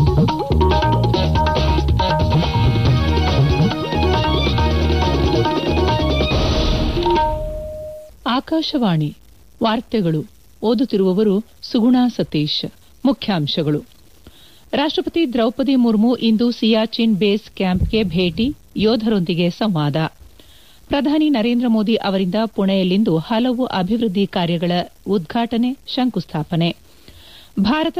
ಆಕಾಶವಾಣಿ ವಾರ್ತೆಗಳು ಓದುತ್ತಿರುವವರು ಸುಗುಣಾ ಸತೀಶ್ ಮುಖ್ಯಾಂಶಗಳು ರಾಷ್ಟಪತಿ ದ್ರೌಪದಿ ಮುರ್ಮು ಇಂದು ಸಿಯಾಚಿನ್ ಬೇಸ್ ಕ್ಯಾಂಪ್ಗೆ ಭೇಟಿ ಯೋಧರೊಂದಿಗೆ ಸಂವಾದ ಪ್ರಧಾನಿ ನರೇಂದ್ರ ಮೋದಿ ಅವರಿಂದ ಪುಣೆಯಲ್ಲಿಂದು ಹಲವು ಅಭಿವೃದ್ದಿ ಕಾರ್ಯಗಳ ಉದ್ಘಾಟನೆ ಶಂಕುಸ್ಥಾಪನೆ ಭಾರತ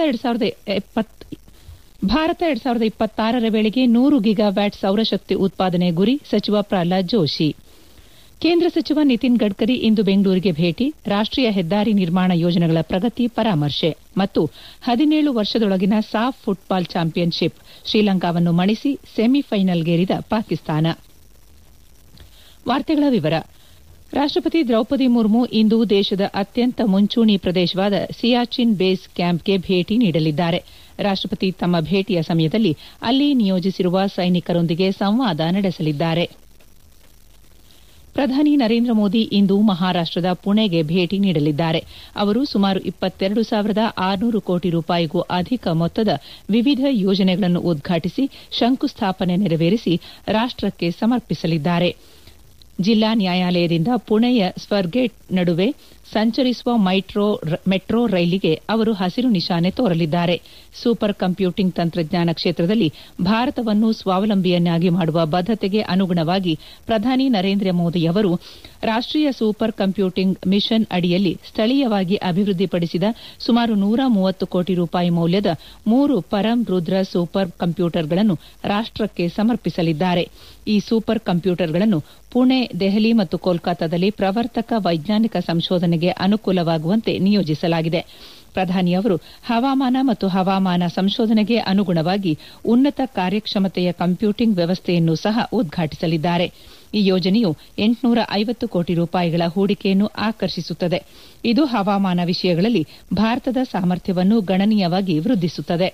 ಭಾರತ ಎರಡ್ ಸಾವಿರದ ಇಪ್ಪತ್ತಾರರ ವೇಳೆಗೆ ನೂರು ಗಿಗಾವ್ಯಾಟ್ ಸೌರಶಕ್ತಿ ಉತ್ಪಾದನೆ ಗುರಿ ಸಚಿವ ಪ್ರಹ್ಲಾದ್ ಜೋಶಿ ಕೇಂದ್ರ ಸಚಿವ ನಿತಿನ್ ಗಡ್ಕರಿ ಇಂದು ಬೆಂಗಳೂರಿಗೆ ಭೇಟಿ ರಾಷ್ಟೀಯ ಹೆದ್ದಾರಿ ನಿರ್ಮಾಣ ಯೋಜನೆಗಳ ಪ್ರಗತಿ ಪರಾಮರ್ಶೆ ಮತ್ತು ಹದಿನೇಳು ವರ್ಷದೊಳಗಿನ ಸಾಫ್ ಫುಟ್ಬಾಲ್ ಚಾಂಪಿಯನ್ಶಿಪ್ ಶ್ರೀಲಂಕಾವನ್ನು ಮಣಿಸಿ ಸೆಮಿಫೈನಲ್ಗೇರಿದ ಪಾಕಿಸ್ತಾನ ವಾರ್ತೆಗಳ ವಿವರ ರಾಷ್ಟಪತಿ ದ್ರೌಪದಿ ಮುರ್ಮು ಇಂದು ದೇಶದ ಅತ್ಯಂತ ಮುಂಚೂಣಿ ಪ್ರದೇಶವಾದ ಸಿಯಾಚಿನ್ ಬೇಸ್ ಕ್ಯಾಂಪ್ಗೆ ಭೇಟಿ ನೀಡಲಿದ್ದಾರೆ ರಾಷ್ಟಪತಿ ತಮ್ಮ ಭೇಟಿಯ ಸಮಯದಲ್ಲಿ ಅಲ್ಲಿ ನಿಯೋಜಿಸಿರುವ ಸೈನಿಕರೊಂದಿಗೆ ಸಂವಾದ ನಡೆಸಲಿದ್ದಾರೆ ಪ್ರಧಾನಿ ನರೇಂದ್ರ ಮೋದಿ ಇಂದು ಮಹಾರಾಷ್ಟದ ಪುಣೆಗೆ ಭೇಟಿ ನೀಡಲಿದ್ದಾರೆ ಅವರು ಸುಮಾರು ಇಪ್ಪತ್ತೆರಡು ಸಾವಿರದ ಆರುನೂರು ಕೋಟಿ ರೂಪಾಯಿಗೂ ಅಧಿಕ ಮೊತ್ತದ ವಿವಿಧ ಯೋಜನೆಗಳನ್ನು ಉದ್ಘಾಟಿಸಿ ಶಂಕುಸ್ಥಾಪನೆ ನೆರವೇರಿಸಿ ರಾಷ್ಟಕ್ಕೆ ಸಮರ್ಪಿಸಲಿದ್ದಾರೆ ಜಿಲ್ಲಾ ನ್ಯಾಯಾಲಯದಿಂದ ಪುಣೆಯ ಸ್ವರ್ಗೇಟ್ ನಡುವೆ ಸಂಚರಿಸುವ ಮೆಟ್ರೋ ರೈಲಿಗೆ ಅವರು ಹಸಿರು ನಿಶಾನೆ ತೋರಲಿದ್ದಾರೆ ಸೂಪರ್ ಕಂಪ್ಯೂಟಿಂಗ್ ತಂತ್ರಜ್ಞಾನ ಕ್ಷೇತ್ರದಲ್ಲಿ ಭಾರತವನ್ನು ಸ್ವಾವಲಂಬಿಯನ್ನಾಗಿ ಮಾಡುವ ಬದ್ದತೆಗೆ ಅನುಗುಣವಾಗಿ ಪ್ರಧಾನಿ ನರೇಂದ್ರ ಮೋದಿ ಅವರು ರಾಷ್ಟೀಯ ಸೂಪರ್ ಕಂಪ್ಯೂಟಿಂಗ್ ಮಿಷನ್ ಅಡಿಯಲ್ಲಿ ಸ್ಥಳೀಯವಾಗಿ ಅಭಿವೃದ್ದಿಪಡಿಸಿದ ಸುಮಾರು ನೂರ ಮೂವತ್ತು ಕೋಟಿ ರೂಪಾಯಿ ಮೌಲ್ಯದ ಮೂರು ಪರಂ ರುದ್ರ ಸೂಪರ್ ಕಂಪ್ಯೂಟರ್ಗಳನ್ನು ರಾಷ್ಟಕ್ಕೆ ಸಮರ್ಪಿಸಲಿದ್ದಾರೆ ಈ ಸೂಪರ್ ಕಂಪ್ಯೂಟರ್ಗಳನ್ನು ಪುಣೆ ದೆಹಲಿ ಮತ್ತು ಕೋಲ್ಕತಾದಲ್ಲಿ ಪ್ರವರ್ತಕ ವೈಜ್ಞಾನಿಕ ಸಂಶೋಧನೆಗೆ ಅನುಕೂಲವಾಗುವಂತೆ ನಿಯೋಜಿಸಲಾಗಿದೆ ಪ್ರಧಾನಿ ಅವರು ಹವಾಮಾನ ಮತ್ತು ಹವಾಮಾನ ಸಂಶೋಧನೆಗೆ ಅನುಗುಣವಾಗಿ ಉನ್ನತ ಕಾರ್ಯಕ್ಷಮತೆಯ ಕಂಪ್ಯೂಟಿಂಗ್ ವ್ಯವಸ್ಥೆಯನ್ನು ಸಹ ಉದ್ಘಾಟಿಸಲಿದ್ದಾರೆ ಈ ಯೋಜನೆಯು ಎಂಟುನೂರ ಐವತ್ತು ಕೋಟಿ ರೂಪಾಯಿಗಳ ಹೂಡಿಕೆಯನ್ನು ಆಕರ್ಷಿಸುತ್ತದೆ ಇದು ಹವಾಮಾನ ವಿಷಯಗಳಲ್ಲಿ ಭಾರತದ ಸಾಮರ್ಥ್ಯವನ್ನು ಗಣನೀಯವಾಗಿ ವೃದ್ಧಿಸುತ್ತದೆ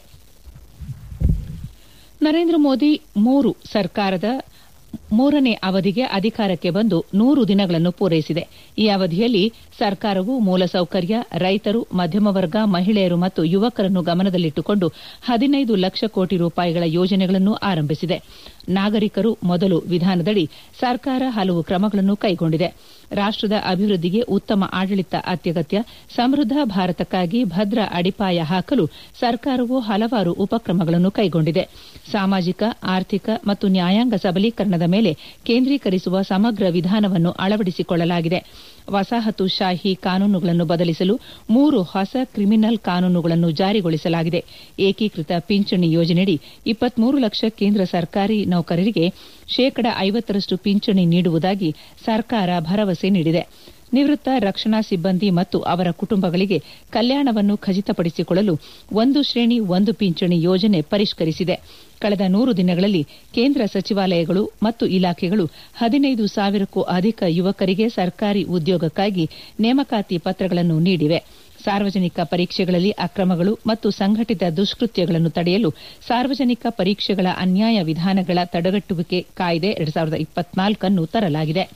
ನರೇಂದ್ರ ಮೋದಿ ಮೂರು ಸರ್ಕಾರದ ಮೂರನೇ ಅವಧಿಗೆ ಅಧಿಕಾರಕ್ಕೆ ಬಂದು ನೂರು ದಿನಗಳನ್ನು ಪೂರೈಸಿದೆ ಈ ಅವಧಿಯಲ್ಲಿ ಸರ್ಕಾರವು ಮೂಲಸೌಕರ್ಯ ರೈತರು ಮಧ್ಯಮ ವರ್ಗ ಮಹಿಳೆಯರು ಮತ್ತು ಯುವಕರನ್ನು ಗಮನದಲ್ಲಿಟ್ಟುಕೊಂಡು ಹದಿನೈದು ಲಕ್ಷ ಕೋಟಿ ರೂಪಾಯಿಗಳ ಯೋಜನೆಗಳನ್ನು ಆರಂಭಿಸಿದೆ ನಾಗರಿಕರು ಮೊದಲು ವಿಧಾನದಡಿ ಸರ್ಕಾರ ಹಲವು ಕ್ರಮಗಳನ್ನು ಕೈಗೊಂಡಿದೆ ರಾಷ್ಟದ ಅಭಿವೃದ್ದಿಗೆ ಉತ್ತಮ ಆಡಳಿತ ಅತ್ಯಗತ್ಯ ಸಮೃದ್ದ ಭಾರತಕ್ಕಾಗಿ ಭದ್ರ ಅಡಿಪಾಯ ಹಾಕಲು ಸರ್ಕಾರವು ಹಲವಾರು ಉಪಕ್ರಮಗಳನ್ನು ಕೈಗೊಂಡಿದೆ ಸಾಮಾಜಿಕ ಆರ್ಥಿಕ ಮತ್ತು ನ್ಯಾಯಾಂಗ ಸಬಲೀಕರಣದ ಮೇಲೆ ಕೇಂದ್ರೀಕರಿಸುವ ಸಮಗ್ರ ವಿಧಾನವನ್ನು ಅಳವಡಿಸಿಕೊಳ್ಳಲಾಗಿದೆ ವಸಾಹತುಶಾಹಿ ಕಾನೂನುಗಳನ್ನು ಬದಲಿಸಲು ಮೂರು ಹೊಸ ಕ್ರಿಮಿನಲ್ ಕಾನೂನುಗಳನ್ನು ಜಾರಿಗೊಳಿಸಲಾಗಿದೆ ಏಕೀಕೃತ ಪಿಂಚಣಿ ಯೋಜನೆಯಡಿ ಇಪ್ಪತ್ಮೂರು ಲಕ್ಷ ಕೇಂದ್ರ ಸರ್ಕಾರಿ ನೌಕರರಿಗೆ ಶೇಕಡ ಐವತ್ತರಷ್ಟು ಪಿಂಚಣಿ ನೀಡುವುದಾಗಿ ಸರ್ಕಾರ ಭರವಸೆ ನೀಡಿದೆ ನಿವೃತ್ತ ರಕ್ಷಣಾ ಸಿಬ್ಬಂದಿ ಮತ್ತು ಅವರ ಕುಟುಂಬಗಳಿಗೆ ಕಲ್ಯಾಣವನ್ನು ಖಚಿತಪಡಿಸಿಕೊಳ್ಳಲು ಒಂದು ಶ್ರೇಣಿ ಒಂದು ಪಿಂಚಣಿ ಯೋಜನೆ ಪರಿಷ್ಕರಿಸಿದೆ ಕಳೆದ ನೂರು ದಿನಗಳಲ್ಲಿ ಕೇಂದ್ರ ಸಚಿವಾಲಯಗಳು ಮತ್ತು ಇಲಾಖೆಗಳು ಹದಿನೈದು ಸಾವಿರಕ್ಕೂ ಅಧಿಕ ಯುವಕರಿಗೆ ಸರ್ಕಾರಿ ಉದ್ಯೋಗಕ್ಕಾಗಿ ನೇಮಕಾತಿ ಪತ್ರಗಳನ್ನು ನೀಡಿವೆ ಸಾರ್ವಜನಿಕ ಪರೀಕ್ಷೆಗಳಲ್ಲಿ ಅಕ್ರಮಗಳು ಮತ್ತು ಸಂಘಟಿತ ದುಷ್ಕೃತ್ಯಗಳನ್ನು ತಡೆಯಲು ಸಾರ್ವಜನಿಕ ಪರೀಕ್ಷೆಗಳ ಅನ್ಯಾಯ ವಿಧಾನಗಳ ತಡೆಗಟ್ಟುವಿಕೆ ಕಾಯ್ದೆ ಎರಡ್ ಸಾವಿರದ ಇಪ್ಪತ್ನಾಲ್ಕನ್ನು ತರಲಾಗಿದೆ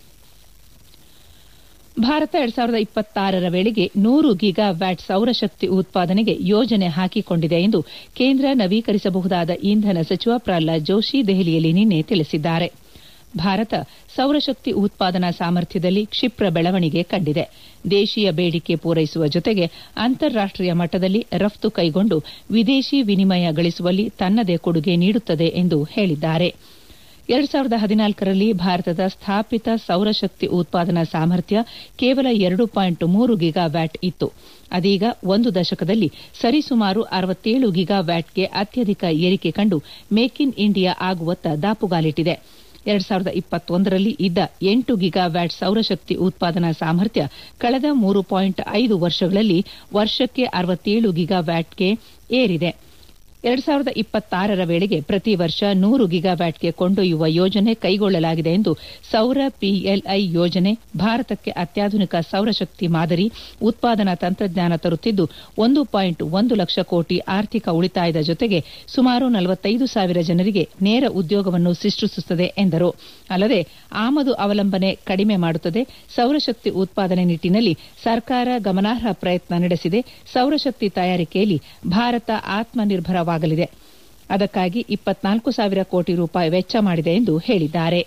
ಭಾರತ ಎರಡ್ ಸಾವಿರದ ಇಪ್ಪತ್ತಾರರ ವೇಳೆಗೆ ನೂರು ಗಿಗಾ ವ್ಯಾಟ್ ಸೌರಶಕ್ತಿ ಉತ್ಪಾದನೆಗೆ ಯೋಜನೆ ಹಾಕಿಕೊಂಡಿದೆ ಎಂದು ಕೇಂದ್ರ ನವೀಕರಿಸಬಹುದಾದ ಇಂಧನ ಸಚಿವ ಪ್ರಹ್ಲಾದ್ ಜೋಶಿ ದೆಹಲಿಯಲ್ಲಿ ನಿನ್ನೆ ತಿಳಿಸಿದ್ದಾರೆ ಭಾರತ ಸೌರಶಕ್ತಿ ಉತ್ಪಾದನಾ ಸಾಮರ್ಥ್ಯದಲ್ಲಿ ಕ್ಷಿಪ್ರ ಬೆಳವಣಿಗೆ ಕಂಡಿದೆ ದೇಶೀಯ ಬೇಡಿಕೆ ಪೂರೈಸುವ ಜೊತೆಗೆ ಅಂತಾರಾಷ್ಟೀಯ ಮಟ್ಟದಲ್ಲಿ ರಫ್ತು ಕೈಗೊಂಡು ವಿದೇಶಿ ವಿನಿಮಯ ಗಳಿಸುವಲ್ಲಿ ತನ್ನದೇ ಕೊಡುಗೆ ನೀಡುತ್ತದೆ ಎಂದು ಹೇಳಿದ್ದಾರೆ ಎರಡ್ ಸಾವಿರದ ಹದಿನಾಲ್ಕರಲ್ಲಿ ಭಾರತದ ಸ್ಥಾಪಿತ ಸೌರಶಕ್ತಿ ಉತ್ಪಾದನಾ ಸಾಮರ್ಥ್ಯ ಕೇವಲ ಎರಡು ಪಾಯಿಂಟ್ ಮೂರು ಗಿಗಾವ್ಯಾಟ್ ಇತ್ತು ಅದೀಗ ಒಂದು ದಶಕದಲ್ಲಿ ಸರಿಸುಮಾರು ಅರವತ್ತೇಳು ಗಿಗಾವ್ಯಾಟ್ಗೆ ಅತ್ಯಧಿಕ ಏರಿಕೆ ಕಂಡು ಮೇಕ್ ಇನ್ ಇಂಡಿಯಾ ಆಗುವತ್ತ ದಾಪುಗಾಲಿಟ್ಟಿದೆ ಎರಡ್ ಸಾವಿರದ ಇಪ್ಪತ್ತೊಂದರಲ್ಲಿ ಇದ್ದ ಎಂಟು ಗಿಗಾವ್ಯಾಟ್ ಸೌರಶಕ್ತಿ ಉತ್ಪಾದನಾ ಸಾಮರ್ಥ್ಯ ಕಳೆದ ಮೂರು ಪಾಯಿಂಟ್ ಐದು ವರ್ಷಗಳಲ್ಲಿ ವರ್ಷಕ್ಕೆ ಅರವತ್ತೇಳು ಗಿಗಾವ್ಯಾಟ್ಗೆ ಏರಿದೆ ಎರಡ್ ಸಾವಿರದ ಇಪ್ಪತ್ತಾರರ ವೇಳೆಗೆ ಪ್ರತಿ ವರ್ಷ ನೂರು ಗಿಗಾವ್ಯಾಟ್ಗೆ ಕೊಂಡೊಯ್ಯುವ ಯೋಜನೆ ಕೈಗೊಳ್ಳಲಾಗಿದೆ ಎಂದು ಸೌರ ಪಿಎಲ್ಐ ಯೋಜನೆ ಭಾರತಕ್ಕೆ ಅತ್ಯಾಧುನಿಕ ಸೌರಶಕ್ತಿ ಮಾದರಿ ಉತ್ಪಾದನಾ ತಂತ್ರಜ್ಞಾನ ತರುತ್ತಿದ್ದು ಒಂದು ಪಾಯಿಂಟ್ ಒಂದು ಲಕ್ಷ ಕೋಟಿ ಆರ್ಥಿಕ ಉಳಿತಾಯದ ಜೊತೆಗೆ ಸುಮಾರು ನಲವತ್ತೈದು ಸಾವಿರ ಜನರಿಗೆ ನೇರ ಉದ್ಯೋಗವನ್ನು ಸೃಷ್ಟಿಸುತ್ತದೆ ಎಂದರು ಅಲ್ಲದೆ ಆಮದು ಅವಲಂಬನೆ ಕಡಿಮೆ ಮಾಡುತ್ತದೆ ಸೌರಶಕ್ತಿ ಉತ್ಪಾದನೆ ನಿಟ್ಟಿನಲ್ಲಿ ಸರ್ಕಾರ ಗಮನಾರ್ಹ ಪ್ರಯತ್ನ ನಡೆಸಿದೆ ಸೌರಶಕ್ತಿ ತಯಾರಿಕೆಯಲ್ಲಿ ಭಾರತ ಆತ್ಮನಿರ್ಭರ ಪ್ರಾರಂಭವಾಗಲಿದೆ ಅದಕ್ಕಾಗಿ ಇಪ್ಪತ್ನಾಲ್ಕು ಸಾವಿರ ಕೋಟಿ ರೂಪಾಯಿ ವೆಚ್ಚ ಮಾಡಿದೆ ಎಂದು ಹೇಳಿದ್ದಾರೆ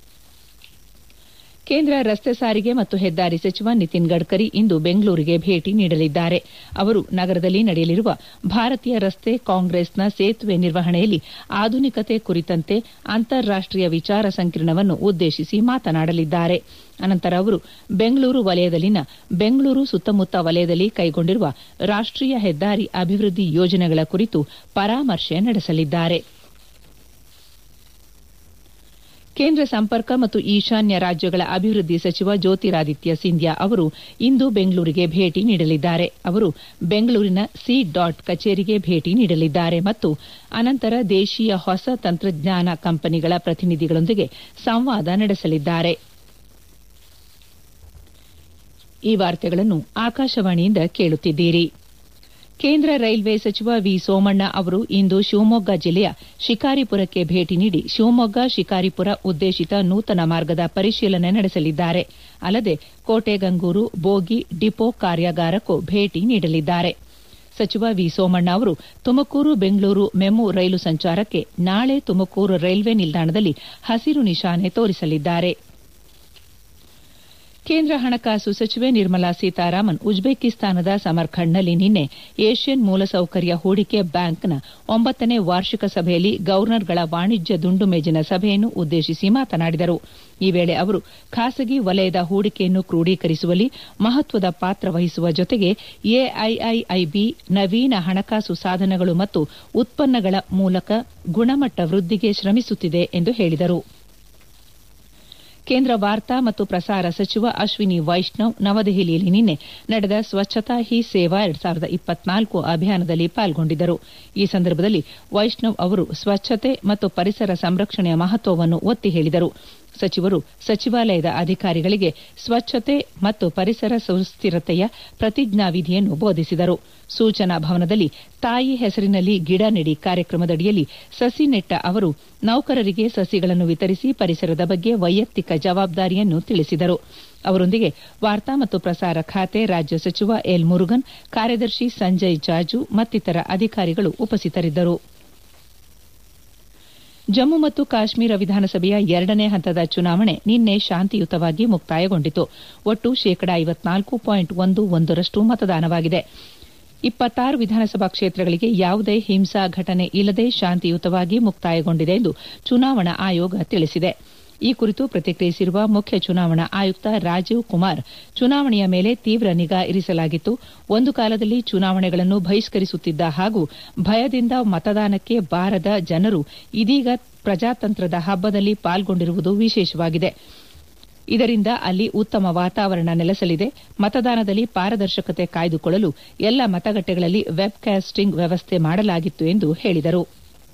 ಕೇಂದ್ರ ರಸ್ತೆ ಸಾರಿಗೆ ಮತ್ತು ಹೆದ್ದಾರಿ ಸಚಿವ ನಿತಿನ್ ಗಡ್ಕರಿ ಇಂದು ಬೆಂಗಳೂರಿಗೆ ಭೇಟಿ ನೀಡಲಿದ್ದಾರೆ ಅವರು ನಗರದಲ್ಲಿ ನಡೆಯಲಿರುವ ಭಾರತೀಯ ರಸ್ತೆ ಕಾಂಗ್ರೆಸ್ನ ಸೇತುವೆ ನಿರ್ವಹಣೆಯಲ್ಲಿ ಆಧುನಿಕತೆ ಕುರಿತಂತೆ ಅಂತಾರಾಷ್ಟೀಯ ವಿಚಾರ ಸಂಕಿರಣವನ್ನು ಉದ್ದೇಶಿಸಿ ಮಾತನಾಡಲಿದ್ದಾರೆ ಅನಂತರ ಅವರು ಬೆಂಗಳೂರು ವಲಯದಲ್ಲಿನ ಬೆಂಗಳೂರು ಸುತ್ತಮುತ್ತ ವಲಯದಲ್ಲಿ ಕೈಗೊಂಡಿರುವ ರಾಷ್ಟೀಯ ಹೆದ್ದಾರಿ ಅಭಿವೃದ್ಧಿ ಯೋಜನೆಗಳ ಕುರಿತು ಪರಾಮರ್ಶೆ ನಡೆಸಲಿದ್ದಾರೆ ಕೇಂದ್ರ ಸಂಪರ್ಕ ಮತ್ತು ಈಶಾನ್ಯ ರಾಜ್ಯಗಳ ಅಭಿವೃದ್ಧಿ ಸಚಿವ ಜ್ಯೋತಿರಾದಿತ್ಯ ಸಿಂಧ್ಯಾ ಅವರು ಇಂದು ಬೆಂಗಳೂರಿಗೆ ಭೇಟಿ ನೀಡಲಿದ್ದಾರೆ ಅವರು ಬೆಂಗಳೂರಿನ ಸಿ ಡಾಟ್ ಕಚೇರಿಗೆ ಭೇಟಿ ನೀಡಲಿದ್ದಾರೆ ಮತ್ತು ಅನಂತರ ದೇಶೀಯ ಹೊಸ ತಂತ್ರಜ್ಞಾನ ಕಂಪನಿಗಳ ಪ್ರತಿನಿಧಿಗಳೊಂದಿಗೆ ಸಂವಾದ ನಡೆಸಲಿದ್ದಾರೆ ಈ ವಾರ್ತೆಗಳನ್ನು ಆಕಾಶವಾಣಿಯಿಂದ ಕೇಳುತ್ತಿದ್ದೀರಿ ಕೇಂದ್ರ ರೈಲ್ವೆ ಸಚಿವ ವಿ ಸೋಮಣ್ಣ ಅವರು ಇಂದು ಶಿವಮೊಗ್ಗ ಜಿಲ್ಲೆಯ ಶಿಕಾರಿಪುರಕ್ಕೆ ಭೇಟಿ ನೀಡಿ ಶಿವಮೊಗ್ಗ ಶಿಕಾರಿಪುರ ಉದ್ದೇಶಿತ ನೂತನ ಮಾರ್ಗದ ಪರಿಶೀಲನೆ ನಡೆಸಲಿದ್ದಾರೆ ಅಲ್ಲದೆ ಕೋಟೆಗಂಗೂರು ಬೋಗಿ ಡಿಪೋ ಕಾರ್ಯಾಗಾರಕ್ಕೂ ಭೇಟಿ ನೀಡಲಿದ್ದಾರೆ ಸಚಿವ ವಿ ಸೋಮಣ್ಣ ಅವರು ತುಮಕೂರು ಬೆಂಗಳೂರು ಮೆಮು ರೈಲು ಸಂಚಾರಕ್ಕೆ ನಾಳೆ ತುಮಕೂರು ರೈಲ್ವೆ ನಿಲ್ದಾಣದಲ್ಲಿ ಹಸಿರು ನಿಶಾನೆ ತೋರಿಸಲಿದ್ದಾರೆ ಕೇಂದ್ರ ಹಣಕಾಸು ಸಚಿವೆ ನಿರ್ಮಲಾ ಸೀತಾರಾಮನ್ ಉಜ್ಬೇಕಿಸ್ತಾನದ ಸಮರ್ಖಂಡ್ನಲ್ಲಿ ನಿನ್ನೆ ಏಷ್ಯನ್ ಮೂಲಸೌಕರ್ಯ ಹೂಡಿಕೆ ಬ್ಯಾಂಕ್ನ ಒಂಬತ್ತನೇ ವಾರ್ಷಿಕ ಸಭೆಯಲ್ಲಿ ಗವರ್ನರ್ಗಳ ವಾಣಿಜ್ಯ ದುಂಡು ಮೇಜಿನ ಸಭೆಯನ್ನು ಉದ್ದೇಶಿಸಿ ಮಾತನಾಡಿದರು ಈ ವೇಳೆ ಅವರು ಖಾಸಗಿ ವಲಯದ ಹೂಡಿಕೆಯನ್ನು ಕ್ರೋಢೀಕರಿಸುವಲ್ಲಿ ಮಹತ್ವದ ಪಾತ್ರ ವಹಿಸುವ ಜೊತೆಗೆ ಎಐಐಐಬಿ ನವೀನ ಹಣಕಾಸು ಸಾಧನಗಳು ಮತ್ತು ಉತ್ಪನ್ನಗಳ ಮೂಲಕ ಗುಣಮಟ್ಟ ವೃದ್ಧಿಗೆ ಶ್ರಮಿಸುತ್ತಿದೆ ಎಂದು ಹೇಳಿದರು ಕೇಂದ್ರ ವಾರ್ತಾ ಮತ್ತು ಪ್ರಸಾರ ಸಚಿವ ಅಶ್ವಿನಿ ವೈಷ್ಣವ್ ನವದೆಹಲಿಯಲ್ಲಿ ನಿನ್ನೆ ನಡೆದ ಸ್ವಚ್ಛತಾ ಹಿ ಸೇವಾ ಎರಡ್ ಸಾವಿರದ ಇಪ್ಪತ್ನಾಲ್ಕು ಅಭಿಯಾನದಲ್ಲಿ ಪಾಲ್ಗೊಂಡಿದ್ದರು ಈ ಸಂದರ್ಭದಲ್ಲಿ ವೈಷ್ಣವ್ ಅವರು ಸ್ವಚ್ಛತೆ ಮತ್ತು ಪರಿಸರ ಸಂರಕ್ಷಣೆಯ ಮಹತ್ವವನ್ನು ಒತ್ತಿ ಹೇಳಿದರು ಸಚಿವರು ಸಚಿವಾಲಯದ ಅಧಿಕಾರಿಗಳಿಗೆ ಸ್ವಚ್ಛತೆ ಮತ್ತು ಪರಿಸರ ಸುಸ್ಥಿರತೆಯ ಪ್ರತಿಜ್ಞಾವಿಧಿಯನ್ನು ಬೋಧಿಸಿದರು ಸೂಚನಾ ಭವನದಲ್ಲಿ ತಾಯಿ ಹೆಸರಿನಲ್ಲಿ ಗಿಡ ನೆಡಿ ಕಾರ್ಯಕ್ರಮದಡಿಯಲ್ಲಿ ಸಸಿ ನೆಟ್ಟ ಅವರು ನೌಕರರಿಗೆ ಸಸಿಗಳನ್ನು ವಿತರಿಸಿ ಪರಿಸರದ ಬಗ್ಗೆ ವೈಯಕ್ತಿಕ ಜವಾಬ್ದಾರಿಯನ್ನು ತಿಳಿಸಿದರು ಅವರೊಂದಿಗೆ ವಾರ್ತಾ ಮತ್ತು ಪ್ರಸಾರ ಖಾತೆ ರಾಜ್ಯ ಸಚಿವ ಎಲ್ ಮುರುಗನ್ ಕಾರ್ಯದರ್ಶಿ ಸಂಜಯ್ ಜಾಜು ಮತ್ತಿತರ ಅಧಿಕಾರಿಗಳು ಉಪಸ್ಥಿತರಿದ್ದರು ಜಮ್ಮು ಮತ್ತು ಕಾಶ್ಮೀರ ವಿಧಾನಸಭೆಯ ಎರಡನೇ ಹಂತದ ಚುನಾವಣೆ ನಿನ್ನೆ ಶಾಂತಿಯುತವಾಗಿ ಮುಕ್ತಾಯಗೊಂಡಿತು ಒಟ್ಟು ಶೇಕಡಾ ಐವತ್ನಾಲ್ಕು ಪಾಯಿಂಟ್ ಒಂದು ಒಂದರಷ್ಟು ಮತದಾನವಾಗಿದೆ ಇಪ್ಪತ್ತಾರು ವಿಧಾನಸಭಾ ಕ್ಷೇತ್ರಗಳಿಗೆ ಯಾವುದೇ ಹಿಂಸಾ ಘಟನೆ ಇಲ್ಲದೆ ಶಾಂತಿಯುತವಾಗಿ ಮುಕ್ತಾಯಗೊಂಡಿದೆ ಎಂದು ಚುನಾವಣಾ ಆಯೋಗ ತಿಳಿಸಿದೆ ಈ ಕುರಿತು ಪ್ರತಿಕ್ರಿಯಿಸಿರುವ ಮುಖ್ಯ ಚುನಾವಣಾ ಆಯುಕ್ತ ರಾಜೀವ್ ಕುಮಾರ್ ಚುನಾವಣೆಯ ಮೇಲೆ ತೀವ್ರ ನಿಗಾ ಇರಿಸಲಾಗಿತ್ತು ಒಂದು ಕಾಲದಲ್ಲಿ ಚುನಾವಣೆಗಳನ್ನು ಬಹಿಷ್ಕರಿಸುತ್ತಿದ್ದ ಹಾಗೂ ಭಯದಿಂದ ಮತದಾನಕ್ಕೆ ಬಾರದ ಜನರು ಇದೀಗ ಪ್ರಜಾತಂತ್ರದ ಹಬ್ಬದಲ್ಲಿ ಪಾಲ್ಗೊಂಡಿರುವುದು ವಿಶೇಷವಾಗಿದೆ ಇದರಿಂದ ಅಲ್ಲಿ ಉತ್ತಮ ವಾತಾವರಣ ನೆಲೆಸಲಿದೆ ಮತದಾನದಲ್ಲಿ ಪಾರದರ್ಶಕತೆ ಕಾಯ್ದುಕೊಳ್ಳಲು ಎಲ್ಲ ಮತಗಟ್ಟೆಗಳಲ್ಲಿ ವೆಬ್ಕಾಸ್ಟಿಂಗ್ ವ್ಯವಸ್ಥೆ ಮಾಡಲಾಗಿತ್ತು ಎಂದು ಹೇಳಿದರು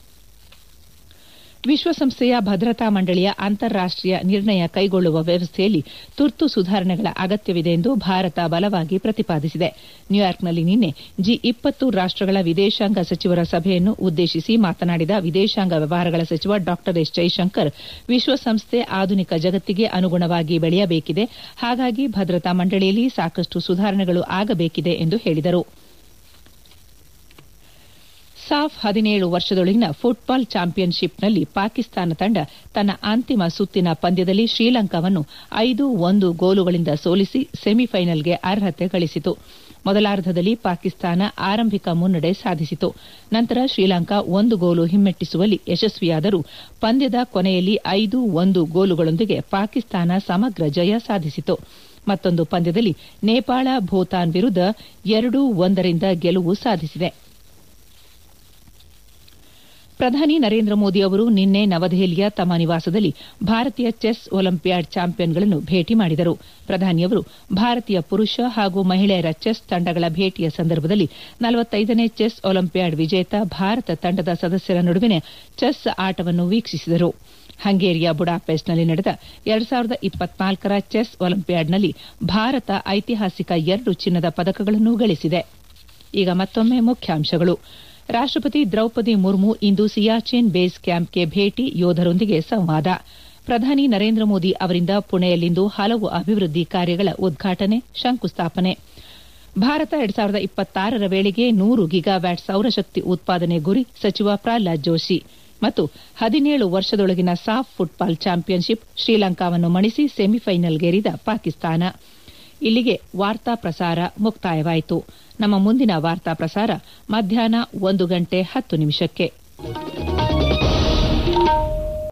ವಿಶ್ವಸಂಸ್ಥೆಯ ಭದ್ರತಾ ಮಂಡಳಿಯ ಅಂತಾರಾಷ್ಟೀಯ ನಿರ್ಣಯ ಕೈಗೊಳ್ಳುವ ವ್ಯವಸ್ಥೆಯಲ್ಲಿ ತುರ್ತು ಸುಧಾರಣೆಗಳ ಅಗತ್ಯವಿದೆ ಎಂದು ಭಾರತ ಬಲವಾಗಿ ಪ್ರತಿಪಾದಿಸಿದೆ ನ್ಯೂಯಾರ್ಕ್ನಲ್ಲಿ ನಿನ್ನೆ ಜಿ ಇಪ್ಪತ್ತು ರಾಷ್ಟಗಳ ವಿದೇಶಾಂಗ ಸಚಿವರ ಸಭೆಯನ್ನು ಉದ್ದೇಶಿಸಿ ಮಾತನಾಡಿದ ವಿದೇಶಾಂಗ ವ್ಯವಹಾರಗಳ ಸಚಿವ ಡಾ ಎಸ್ ಜೈಶಂಕರ್ ವಿಶ್ವಸಂಸ್ಥೆ ಆಧುನಿಕ ಜಗತ್ತಿಗೆ ಅನುಗುಣವಾಗಿ ಬೆಳೆಯಬೇಕಿದೆ ಹಾಗಾಗಿ ಭದ್ರತಾ ಮಂಡಳಿಯಲ್ಲಿ ಸಾಕಷ್ಟು ಸುಧಾರಣೆಗಳು ಆಗಬೇಕಿದೆ ಎಂದು ಹೇಳಿದರು ಸಾಫ್ ಹದಿನೇಳು ವರ್ಷದೊಳಗಿನ ಫುಟ್ಬಾಲ್ ಚಾಂಪಿಯನ್ಶಿಪ್ನಲ್ಲಿ ಪಾಕಿಸ್ತಾನ ತಂಡ ತನ್ನ ಅಂತಿಮ ಸುತ್ತಿನ ಪಂದ್ಯದಲ್ಲಿ ಶ್ರೀಲಂಕಾವನ್ನು ಐದು ಒಂದು ಗೋಲುಗಳಿಂದ ಸೋಲಿಸಿ ಸೆಮಿಫೈನಲ್ಗೆ ಅರ್ಹತೆ ಗಳಿಸಿತು ಮೊದಲಾರ್ಧದಲ್ಲಿ ಪಾಕಿಸ್ತಾನ ಆರಂಭಿಕ ಮುನ್ನಡೆ ಸಾಧಿಸಿತು ನಂತರ ಶ್ರೀಲಂಕಾ ಒಂದು ಗೋಲು ಹಿಮ್ಮೆಟ್ಟಿಸುವಲ್ಲಿ ಯಶಸ್ವಿಯಾದರೂ ಪಂದ್ಯದ ಕೊನೆಯಲ್ಲಿ ಐದು ಒಂದು ಗೋಲುಗಳೊಂದಿಗೆ ಪಾಕಿಸ್ತಾನ ಸಮಗ್ರ ಜಯ ಸಾಧಿಸಿತು ಮತ್ತೊಂದು ಪಂದ್ಯದಲ್ಲಿ ನೇಪಾಳ ಭೂತಾನ್ ವಿರುದ್ಧ ಎರಡು ಒಂದರಿಂದ ಗೆಲುವು ಸಾಧಿಸಿದೆ ಪ್ರಧಾನಿ ನರೇಂದ್ರ ಮೋದಿ ಅವರು ನಿನ್ನೆ ನವದೆಹಲಿಯ ತಮ್ಮ ನಿವಾಸದಲ್ಲಿ ಭಾರತೀಯ ಚೆಸ್ ಒಲಿಂಪಿಯಾಡ್ ಚಾಂಪಿಯನ್ಗಳನ್ನು ಭೇಟಿ ಮಾಡಿದರು ಪ್ರಧಾನಿಯವರು ಭಾರತೀಯ ಪುರುಷ ಹಾಗೂ ಮಹಿಳೆಯರ ಚೆಸ್ ತಂಡಗಳ ಭೇಟಿಯ ಸಂದರ್ಭದಲ್ಲಿ ನಲವತ್ತೈದನೇ ಚೆಸ್ ಒಲಿಂಪಿಯಾಡ್ ವಿಜೇತ ಭಾರತ ತಂಡದ ಸದಸ್ಯರ ನಡುವಿನ ಚೆಸ್ ಆಟವನ್ನು ವೀಕ್ಷಿಸಿದರು ಹಂಗೇರಿಯ ಬುಡಾಪೆಸ್ಟ್ನಲ್ಲಿ ನಡೆದ ಎರಡ್ ಸಾವಿರದ ಇಪ್ಪತ್ನಾಲ್ಕರ ಚೆಸ್ ಒಲಿಂಪಿಯಾಡ್ನಲ್ಲಿ ಭಾರತ ಐತಿಹಾಸಿಕ ಎರಡು ಚಿನ್ನದ ಪದಕಗಳನ್ನು ಗಳಿಸಿದೆ ಈಗ ಮತ್ತೊಮ್ಮೆ ಮುಖ್ಯಾಂಶಗಳು ರಾಷ್ಟಪತಿ ದ್ರೌಪದಿ ಮುರ್ಮು ಇಂದು ಸಿಯಾಚಿನ್ ಬೇಸ್ ಕ್ಯಾಂಪ್ಗೆ ಭೇಟಿ ಯೋಧರೊಂದಿಗೆ ಸಂವಾದ ಪ್ರಧಾನಿ ನರೇಂದ್ರ ಮೋದಿ ಅವರಿಂದ ಪುಣೆಯಲ್ಲಿಂದು ಹಲವು ಅಭಿವೃದ್ಧಿ ಕಾರ್ಯಗಳ ಉದ್ಘಾಟನೆ ಶಂಕುಸ್ಥಾಪನೆ ಭಾರತ ಎರಡ್ ಸಾವಿರದ ಇಪ್ಪತ್ತಾರರ ವೇಳೆಗೆ ನೂರು ಗಿಗಾವ್ಯಾಟ್ ಸೌರಶಕ್ತಿ ಉತ್ಪಾದನೆ ಗುರಿ ಸಚಿವ ಪ್ರಹ್ಲಾದ್ ಜೋಶಿ ಮತ್ತು ಹದಿನೇಳು ವರ್ಷದೊಳಗಿನ ಸಾಫ್ ಫುಟ್ಬಾಲ್ ಚಾಂಪಿಯನ್ಶಿಪ್ ಶ್ರೀಲಂಕಾವನ್ನು ಮಣಿಸಿ ಸೆಮಿಫೈನಲ್ಗೇರಿದ ಪಾಕಿಸ್ತಾನ ಇಲ್ಲಿಗೆ ವಾರ್ತಾ ಪ್ರಸಾರ ಮುಕ್ತಾಯವಾಯಿತು ನಮ್ಮ ಮುಂದಿನ ವಾರ್ತಾ ಪ್ರಸಾರ ಮಧ್ಯಾಹ್ನ ಒಂದು ಗಂಟೆ ಹತ್ತು ನಿಮಿಷಕ್ಕೆ